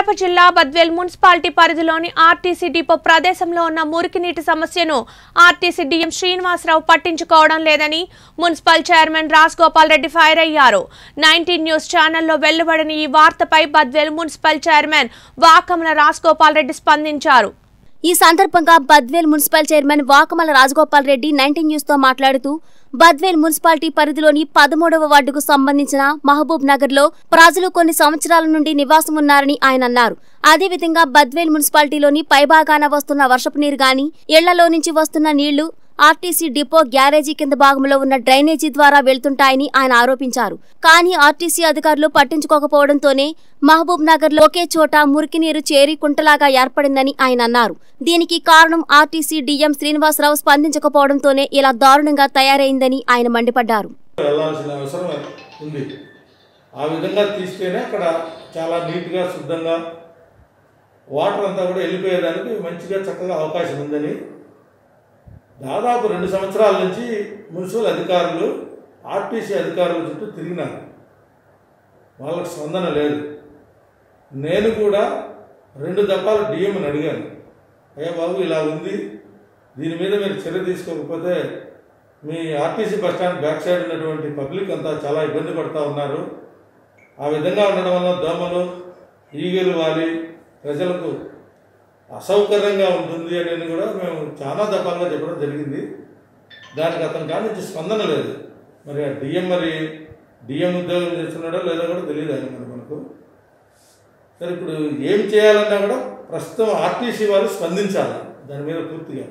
కడప జిల్లా బద్వేల్ మున్సిపాలిటీ పరిధిలోని RTC depot ప్రదేశంలో ఉన్న మురికి నీటి సమస్యను ఆర్టీసీ డీఎం శ్రీనివాసరావు పట్టించుకోవడం లేదని municipal chairman Raj Gopal Reddy fire అయ్యారు నైన్టీన్ న్యూస్ ఛానల్లో వెలువడిన ఈ వార్తపై బద్వేల్ మున్సిపల్ చైర్మన్ వాకమల రాజ్ గోపాల్ రెడ్డి స్పందించారు ఈ సందర్భంగా Badvel municipal chairman Vakamala Rajagopal Reddy nineteen news తో మాట్లాడుతూ బద్వేల్ మున్సిపాలిటీ పరిధిలోని పదమూడవ వార్డుకు సంబంధించిన మహబూబ్ నగర్ లో ప్రజలు కొన్ని సంవత్సరాల నుండి నివాసం ఉన్నారని ఆయన అన్నారు అదేవిధంగా బద్వేల్ మున్సిపాలిటీలోని పైభాగాన వస్తున్న వర్షపు నీరు గాని ఇళ్లలో నుంచి వస్తున్న నీళ్లు ఆర్టీసీ డిపో గ్యారేజీ కింద భాగంలో ఉన్న డ్రైనేజీ ద్వారా వెళ్తుంటాయని ఆయన ఆరోపించారు కానీ ఆర్టీసీ అధికారులు పట్టించుకోకపోవడంతోనే మహబూబ్ నగర్ లో ఒకే చోట మురికి నీరు చేరి కుంటలాగా ఏర్పడిందని ఆయన అన్నారు దీనికి కారణం ఆర్టీసీ డీఎం శ్రీనివాసరావు స్పందించకపోవడంతోనే ఇలా దారుణంగా తయారైందని ఆయన మండిపడ్డారు వెళ్ళాల్సిన అవసరం ఉంది ఆ విధంగా తీస్తేనే అక్కడ చాలా నీట్గా శుద్ధంగా వాటర్ అంతా కూడా వెళ్ళిపోయేదానికి మంచిగా చక్కగా అవకాశం ఉందని దాదాపు రెండు సంవత్సరాల నుంచి మున్సిపల్ అధికారులు ఆర్టీసీ అధికారుల చుట్టూ తిరిగినారు వాళ్ళకి స్పందన లేదు నేను కూడా రెండు దఫాలు డిఎంని అడిగాను అయ్యా బాబు ఇలా ఉంది దీని మీద మీరు చర్య తీసుకోకపోతే మీ RTC bus stand back side ఉన్నటువంటి పబ్లిక్ అంతా చాలా ఇబ్బంది పడుతూ ఉన్నారు ఆ విధంగా ఉండడం వల్ల దోమలు ఈగలు వాలి ప్రజలకు అసౌకర్యంగా ఉంటుంది అనేది కూడా మేము చాలా దఫాలుగా చెప్పడం జరిగింది దానికి అతని కాడి నుంచి స్పందన లేదు మరి ఆ డిఎం మరి డిఎం ఉద్యోగం చేస్తున్నాడో లేదో కూడా తెలియదు ఆయన మరి మనకు సరే ఇప్పుడు ఏం చేయాలన్నా కూడా ప్రస్తుతం ఆర్టీసీ వారు స్పందించాలి దాని మీద పూర్తిగా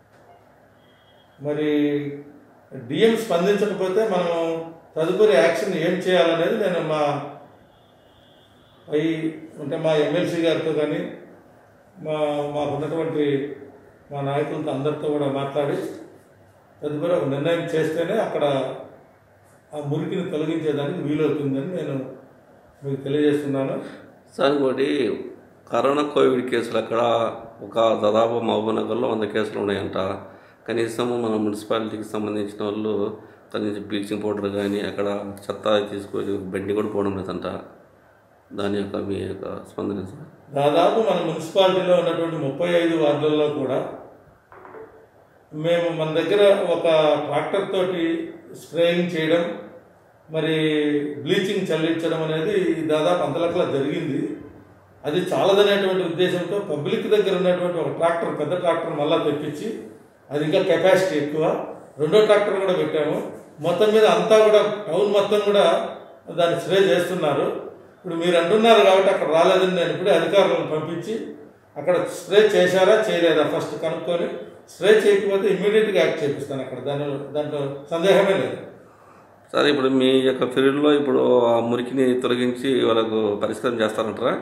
మరి డిఎం స్పందించకపోతే మనం తదుపరి యాక్షన్ ఏం చేయాలనేది నేను మా పై అంటే మా ఎమ్మెల్సీ గారితో కానీ మా మాకు ఉన్నటువంటి మా నాయకులతో అందరితో కూడా మాట్లాడి తదుపరి ఒక నిర్ణయం చేస్తేనే అక్కడ ఆ మురికిని తొలగించేదానికి వీలవుతుందని నేను మీకు తెలియజేస్తున్నాను సార్ ఇంకోటి కరోనా కోవిడ్ కేసులు అక్కడ ఒక దాదాపు మహబూబ్ నగర్లో వంద కేసులు ఉన్నాయంట కనీసం మన మున్సిపాలిటీకి సంబంధించిన వాళ్ళు కనీసం బ్లీచింగ్ పౌడర్ కానీ అక్కడ చెత్త తీసుకొని బండి కూడా పోవడం లేదంట దాని యొక్క మీ యొక్క స్పందన సార్ దాదాపు మన మున్సిపాలిటీలో ఉన్నటువంటి ముప్పై ఐదు వార్డులలో కూడా మేము మన దగ్గర ఒక ట్రాక్టర్ తోటి స్ప్రేయింగ్ చేయడం మరి బ్లీచింగ్ చల్లించడం అనేది దాదాపు అంతలకలా జరిగింది అది చాలదనేటువంటి ఉద్దేశంతో పబ్లిక్ దగ్గర ఉన్నటువంటి ఒక ట్రాక్టర్ పెద్ద ట్రాక్టర్ మళ్ళా తెప్పించి అది ఇంకా కెపాసిటీ ఎక్కువ రెండో ట్రాక్టర్ కూడా పెట్టాము మొత్తం మీద అంతా కూడా టౌన్ మొత్తం కూడా దాన్ని స్ప్రే చేస్తున్నారు ఇప్పుడు మీరు అంటున్నారు కాబట్టి అక్కడ రాలేదని నేను ఇప్పుడే అధికారులను పంపించి అక్కడ స్ప్రే చేశారా చేయలేదా ఫస్ట్ కనుక్కొని స్ప్రే చేయకపోతే ఇమ్మీడియట్గా యాక్ట్ చేపిస్తాను అక్కడ దాని దాంట్లో సందేహమే లేదు సార్ ఇప్పుడు మీ యొక్క పీరియడ్లో ఇప్పుడు ఆ మురికిని తొలగించి వాళ్ళకు పరిష్కారం చేస్తారంటారా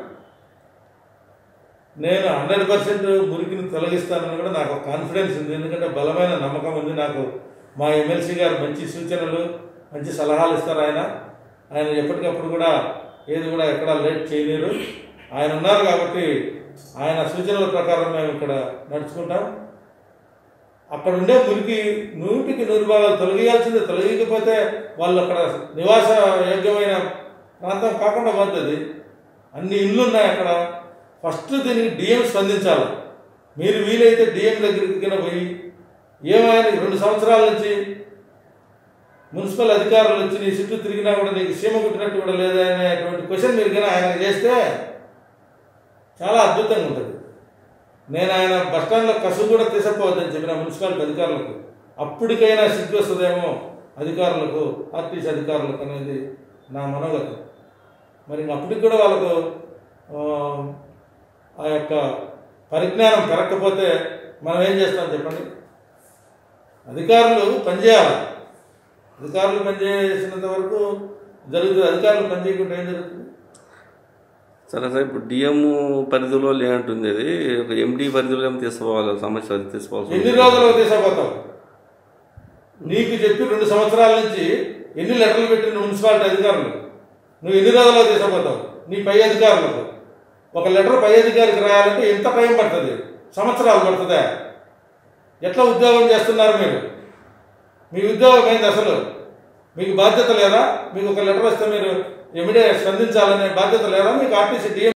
నేను హండ్రెడ్ పర్సెంట్ మురికిని తొలగిస్తానని కూడా నాకు ఒక కాన్ఫిడెన్స్ ఉంది ఎందుకంటే బలమైన నమ్మకం ఉంది నాకు మా ఎమ్మెల్సీ గారు మంచి సూచనలు మంచి సలహాలు ఇస్తారు ఆయన ఆయన ఎప్పటికప్పుడు కూడా ఏది కూడా ఎక్కడ లేట్ చేయలేరు ఆయన ఉన్నారు కాబట్టి ఆయన సూచనల ప్రకారం మేము ఇక్కడ నడుచుకుంటాం అక్కడ ఉండే మురికి నూటికి నూరు భాగాలు తొలగియాల్సిందే తొలగికపోతే వాళ్ళు అక్కడ నివాస యోగ్యమైన ప్రాంతం కాకుండా పోతుంది అన్ని ఇండ్లు ఉన్నాయి అక్కడ ఫస్ట్ దీనికి డిఎం స్పందించాలి మీరు వీలైతే డిఎం దగ్గరికి కింద పోయి ఏమైనా రెండు సంవత్సరాల నుంచి మున్సిపల్ అధికారులు వచ్చి నీ చుట్టూ తిరిగినా కూడా నీకు సీమ కుట్టినట్టు కూడా లేదా అనేటువంటి క్వశ్చన్ మీరు కన్నా ఆయనకు చేస్తే చాలా అద్భుతంగా ఉంటుంది నేను ఆయన బస్టాండ్లో కసు కూడా తీసుకుపోవద్దని చెప్పిన మున్సిపాలిటీ అధికారులకు అప్పటికైనా సిగ్గు వస్తుందేమో అధికారులకు ఆర్టీసీ అధికారులకు అనేది నా మనోగతం మరి అప్పటికి కూడా వాళ్ళకు ఆ, ఆ యొక్క పరిజ్ఞానం పెరగకపోతే మనం ఏం చేస్తాం చెప్పండి అధికారులు పనిచేయాలి అధికారులు పనిచేసినంత వరకు జరుగుతుంది అధికారులు పనిచేయకుండా ఏం జరుగుతుంది సరే సార్ ఇప్పుడు డిఎం పరిధిలో లేనంటుంది అది ఒక ఎండి పరిధిలో ఏమో తీసుకోవాలి సమస్య అది తీసుకోవాల్సి ఎన్ని ఉంది. రోజులు తీసుకుపోతావు నీకు చెప్పి రెండు సంవత్సరాల నుంచి ఎన్ని లెటర్లు పెట్టిన మున్సిపాలిటీ అధికారులు నువ్వు ఎన్ని రోజుల్లో తీసుకుపోతావు నీ పై అధికారులకు ఒక లెటర్ పై అధికారికి రాయాలంటే ఎంత టైం పడుతుంది సంవత్సరాలు పడుతుందా ఎట్లా ఉద్యోగం చేస్తున్నారు మీరు మీ ఉద్యోగం ఏంది అసలు మీకు బాధ్యత లేదా మీకు ఒక లెటర్ వస్తే మీరు ఎమిడే స్పందించాలనే బాధ్యత లేదా మీకు ఆర్టీసీ డిఎం